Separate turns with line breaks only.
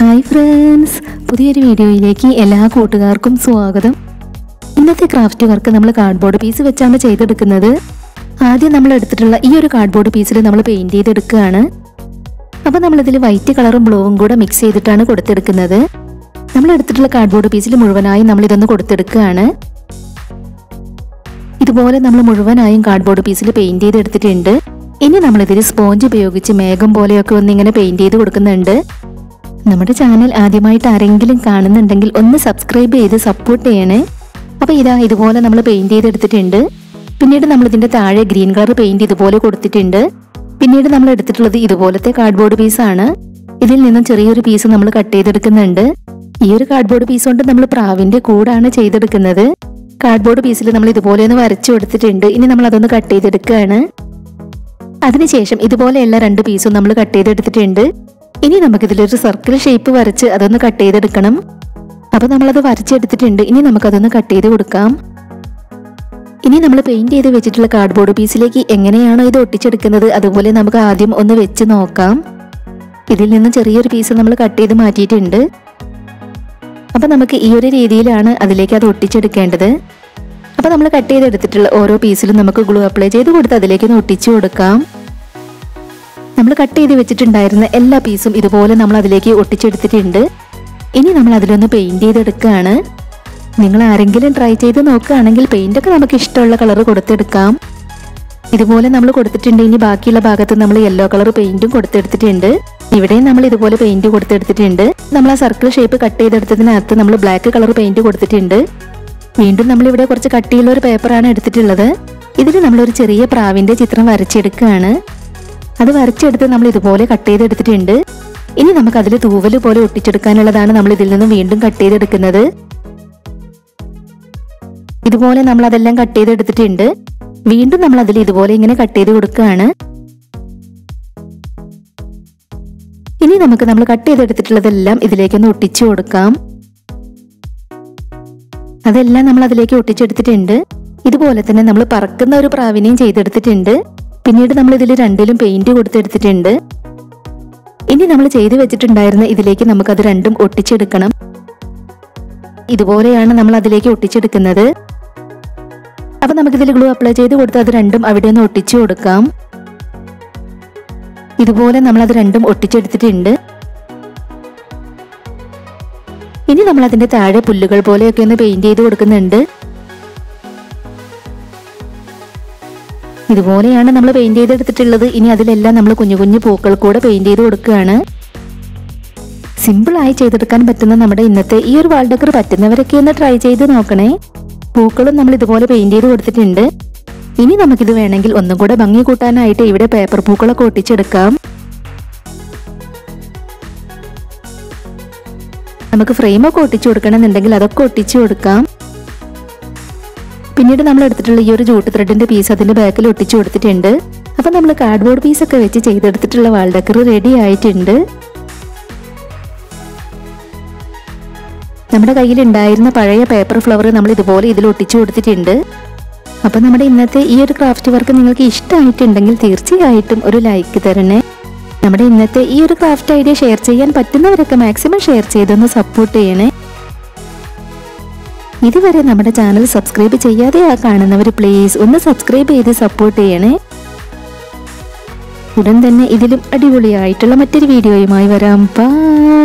hi friends പുതിയൊരു വീഡിയോയിലേക്ക് എല്ലാ കൂട്ടുകാർക്കും സ്വാഗതം ഇന്നത്തെ ക്രാഫ്റ്റ് വർക്ക് നമ്മൾ കാർഡ്ബോർഡ് പീസ് വെച്ചാണ് ചെയ്തെടുക്കുന്നത് ആദ്യം നമ്മൾ എടുത്തിട്ടുള്ള ഈ ഒരു കാർഡ്ബോർഡ് പീസിൽ നമ്മൾ പെയിന്റ് ചെയ്തെടുക്കുകയാണ് അപ്പോൾ നമ്മളിതിൽ വൈറ്റ് കളറും ബ്ലൂവും കൂടെ മിക്സ് ചെയ്തിട്ടാണ് കൊടുത്തെടുക്കുന്നത് നമ്മൾ എടുത്തിട്ടുള്ള കാർഡ്ബോർഡ് പീസിൽ മുഴുവനായും നമ്മൾ ഇതൊന്ന് കൊടുത്തെടുക്കുകയാണ് ഇതുപോലെ നമ്മൾ മുഴുവനായും കാർഡ്ബോർഡ് പീസിൽ പെയിന്റ് ചെയ്തെടുത്തിട്ടുണ്ട് ഇനി നമ്മളിതിൽ സ്പോഞ്ച് ഉപയോഗിച്ച് മേഘം പോലെയൊക്കെ ഒന്ന് ഇങ്ങനെ പെയിന്റ് ചെയ്ത് കൊടുക്കുന്നുണ്ട് നമ്മുടെ ചാനൽ ആദ്യമായിട്ട് ആരെങ്കിലും കാണുന്നുണ്ടെങ്കിൽ ഒന്ന് സബ്സ്ക്രൈബ് ചെയ്ത് സപ്പോർട്ട് ചെയ്യണേ അപ്പോൾ ഇതാ ഇതുപോലെ നമ്മൾ പെയിന്റ് ചെയ്തെടുത്തിട്ടുണ്ട് പിന്നീട് നമ്മൾ ഇതിന്റെ താഴെ ഗ്രീൻ കളർ പെയിന്റ് ഇതുപോലെ കൊടുത്തിട്ടുണ്ട് പിന്നീട് നമ്മൾ എടുത്തിട്ടുള്ളത് ഇതുപോലത്തെ കാർഡ്ബോർഡ് പീസാണ് ഇതിൽ നിന്നും ചെറിയൊരു പീസ് നമ്മൾ കട്ട് ചെയ്തെടുക്കുന്നുണ്ട് ഈ ഒരു കാർഡ്ബോർഡ് പീസ് കൊണ്ട് നമ്മൾ പ്രാവിന്റെ കൂടാണ് ചെയ്തെടുക്കുന്നത് കാർഡ്ബോർഡ് പീസിൽ നമ്മൾ ഇതുപോലെ ഒന്ന് വരച്ചു കൊടുത്തിട്ടുണ്ട് ഇനി നമ്മൾ അതൊന്ന് കട്ട് ചെയ്തെടുക്കുകയാണ് അതിനുശേഷം ഇതുപോലെയുള്ള രണ്ട് പീസും നമ്മൾ കട്ട് ചെയ്തെടുത്തിട്ടുണ്ട് ഇനി നമുക്കിതിലൊരു സർക്കിൾ ഷേപ്പ് വരച്ച് അതൊന്ന് കട്ട് ചെയ്തെടുക്കണം അപ്പൊ നമ്മളത് വരച്ചെടുത്തിട്ടുണ്ട് ഇനി നമുക്കതൊന്ന് കട്ട് ചെയ്ത് കൊടുക്കാം ഇനി നമ്മൾ പെയിന്റ് ചെയ്ത് വെച്ചിട്ടുള്ള കാർഡ്ബോർഡ് പീസിലേക്ക് എങ്ങനെയാണോ ഇത് ഒട്ടിച്ചെടുക്കുന്നത് അതുപോലെ നമുക്ക് ആദ്യം ഒന്ന് വെച്ച് നോക്കാം ഇതിൽ നിന്ന് ചെറിയൊരു പീസ് നമ്മൾ കട്ട് ചെയ്ത് മാറ്റിയിട്ടുണ്ട് അപ്പൊ നമുക്ക് ഈ ഒരു രീതിയിലാണ് അതിലേക്ക് അത് ഒട്ടിച്ചെടുക്കേണ്ടത് അപ്പൊ നമ്മൾ കട്ട് ചെയ്തെടുത്തിട്ടുള്ള ഓരോ പീസിലും നമുക്ക് ഗ്ലൂ അപ്ലൈ ചെയ്ത് കൊടുത്ത് അതിലേക്ക് ഒന്ന് ഒട്ടിച്ചു കൊടുക്കാം നമ്മൾ കട്ട് ചെയ്ത് വെച്ചിട്ടുണ്ടായിരുന്ന എല്ലാ പീസും ഇതുപോലെ നമ്മൾ അതിലേക്ക് ഒട്ടിച്ചെടുത്തിട്ടുണ്ട് ഇനി നമ്മൾ അതിലൊന്ന് പെയിന്റ് ചെയ്തെടുക്കുകയാണ് നിങ്ങൾ ആരെങ്കിലും ട്രൈ ചെയ്ത് നോക്കുകയാണെങ്കിൽ പെയിന്റ് ഒക്കെ നമുക്ക് ഇഷ്ടമുള്ള കളർ കൊടുത്തെടുക്കാം ഇതുപോലെ നമ്മൾ കൊടുത്തിട്ടുണ്ട് ഇനി ബാക്കിയുള്ള ഭാഗത്ത് നമ്മൾ യെല്ലോ കളർ പെയിന്റും കൊടുത്തെടുത്തിട്ടുണ്ട് ഇവിടെയും നമ്മൾ ഇതുപോലെ പെയിന്റ് കൊടുത്തെടുത്തിട്ടുണ്ട് നമ്മൾ ആ സർക്കിൾ ഷേപ്പ് കട്ട് ചെയ്തെടുത്തതിനകത്ത് നമ്മൾ ബ്ലാക്ക് കളർ പെയിന്റ് കൊടുത്തിട്ടുണ്ട് വീണ്ടും നമ്മൾ ഇവിടെ കുറച്ച് കട്ടിയുള്ള ഒരു പേപ്പറാണ് എടുത്തിട്ടുള്ളത് ഇതിൽ നമ്മളൊരു ചെറിയ പ്രാവിന്റെ ചിത്രം വരച്ചെടുക്കുകയാണ് അത് വരച്ചെടുത്ത് നമ്മൾ ഇതുപോലെ കട്ട് ചെയ്തെടുത്തിട്ടുണ്ട് ഇനി നമുക്ക് അതിൽ തൂവല് പോലെ ഒട്ടിച്ചെടുക്കാനുള്ളതാണ് നമ്മൾ ഇതിൽ നിന്ന് വീണ്ടും കട്ട് ചെയ്തെടുക്കുന്നത് ഇതുപോലെ നമ്മൾ അതെല്ലാം കട്ട് ചെയ്തെടുത്തിട്ടുണ്ട് വീണ്ടും നമ്മൾ അതിൽ ഇതുപോലെ ഇങ്ങനെ കട്ട് ചെയ്ത് കൊടുക്കുകയാണ് ഇനി നമുക്ക് നമ്മൾ കട്ട് ചെയ്തെടുത്തിട്ടുള്ളതെല്ലാം ഇതിലേക്കൊന്ന് ഒട്ടിച്ചു കൊടുക്കാം അതെല്ലാം നമ്മൾ അതിലേക്ക് ഒട്ടിച്ചെടുത്തിട്ടുണ്ട് ഇതുപോലെ തന്നെ നമ്മൾ പറക്കുന്ന ഒരു പ്രാവിനെയും ചെയ്തെടുത്തിട്ടുണ്ട് പിന്നീട് നമ്മൾ ഇതിൽ രണ്ടിലും പെയിന്റ് കൊടുത്തെടുത്തിട്ടുണ്ട് ഇനി നമ്മൾ ചെയ്തു വെച്ചിട്ടുണ്ടായിരുന്ന ഇതിലേക്ക് നമുക്കത് രണ്ടും ഒട്ടിച്ചെടുക്കണം ഇതുപോലെയാണ് നമ്മൾ അതിലേക്ക് ഒട്ടിച്ചെടുക്കുന്നത് അപ്പൊ നമുക്കിതിൽ ഗ്ലൂ അപ്ലൈ ചെയ്ത് കൊടുത്ത് അത് രണ്ടും അവിടെ ഒന്ന് ഒട്ടിച്ചു കൊടുക്കാം ഇതുപോലെ നമ്മൾ അത് രണ്ടും ഒട്ടിച്ചെടുത്തിട്ടുണ്ട് ഇനി നമ്മൾ അതിന്റെ താഴെ പുല്ലുകൾ പോലെയൊക്കെ ഒന്ന് പെയിന്റ് ചെയ്ത് കൊടുക്കുന്നുണ്ട് ഇതുപോലെയാണ് നമ്മൾ പെയിന്റ് ചെയ്തെടുത്തിട്ടുള്ളത് ഇനി അതിലെല്ലാം നമ്മൾ കുഞ്ഞു കുഞ്ഞു പൂക്കൾ കൂടെ പെയിന്റ് ചെയ്ത് കൊടുക്കുകയാണ് സിമ്പിളായി ചെയ്തെടുക്കാൻ പറ്റുന്ന നമ്മുടെ ഇന്നത്തെ ഈ ഒരു വാൾ ഡെക്കർ പറ്റുന്നവരൊക്കെ ഒന്ന് ട്രൈ ചെയ്ത് നോക്കണേ പൂക്കളും നമ്മൾ ഇതുപോലെ പെയിന്റ് ചെയ്ത് കൊടുത്തിട്ടുണ്ട് ഇനി നമുക്കിത് വേണമെങ്കിൽ ഒന്നും കൂടെ ഭംഗി കൂട്ടാനായിട്ട് ഇവിടെ പേപ്പർ പൂക്കളൊക്കെ ഒട്ടിച്ചെടുക്കാം നമുക്ക് ഫ്രെയിമൊക്കെ ഒട്ടിച്ചു കൊടുക്കണമെന്നുണ്ടെങ്കിൽ അതൊക്കെ ഒട്ടിച്ചു കൊടുക്കാം പിന്നീട് നമ്മൾ എടുത്തിട്ടുള്ള ഈ ഒരു ജൂട്ട് ത്രെഡിന്റെ പീസ് അതിന്റെ ബാക്കിൽ ഒട്ടിച്ചു കൊടുത്തിട്ടുണ്ട് അപ്പൊ നമ്മൾ കാർഡ്ബോർഡ് പീസൊക്കെ വെച്ച് ചെയ്തെടുത്തിട്ടുള്ള വാൾ ഡെക്കർ റെഡി ആയിട്ടുണ്ട് നമ്മുടെ കയ്യിൽ ഉണ്ടായിരുന്ന പഴയ പേപ്പർ ഫ്ലവർ നമ്മൾ ഇതുപോലെ ഇതിൽ ഒട്ടിച്ചു കൊടുത്തിട്ടുണ്ട് അപ്പൊ നമ്മുടെ ഇന്നത്തെ ഈ ഒരു ക്രാഫ്റ്റ് വർക്ക് നിങ്ങൾക്ക് ഇഷ്ടമായിട്ടുണ്ടെങ്കിൽ തീർച്ചയായിട്ടും ഒരു ലൈക്ക് തരണേ നമ്മുടെ ഇന്നത്തെ ഈ ഒരു ക്രാഫ്റ്റ് ഐഡിയ ഷെയർ ചെയ്യാൻ പറ്റുന്നവരൊക്കെ മാക്സിമം ഷെയർ ചെയ്തൊന്ന് സപ്പോർട്ട് ചെയ്യണേ ഇതുവരെ നമ്മുടെ ചാനൽ സബ്സ്ക്രൈബ് ചെയ്യാതെ ആ കാണുന്നവർ പ്ലീസ് ഒന്ന് സബ്സ്ക്രൈബ് ചെയ്ത് സപ്പോർട്ട് ചെയ്യണേ ഉടൻ തന്നെ ഇതിലും അടിപൊളിയായിട്ടുള്ള മറ്റൊരു വീഡിയോയുമായി വരാം ബൈ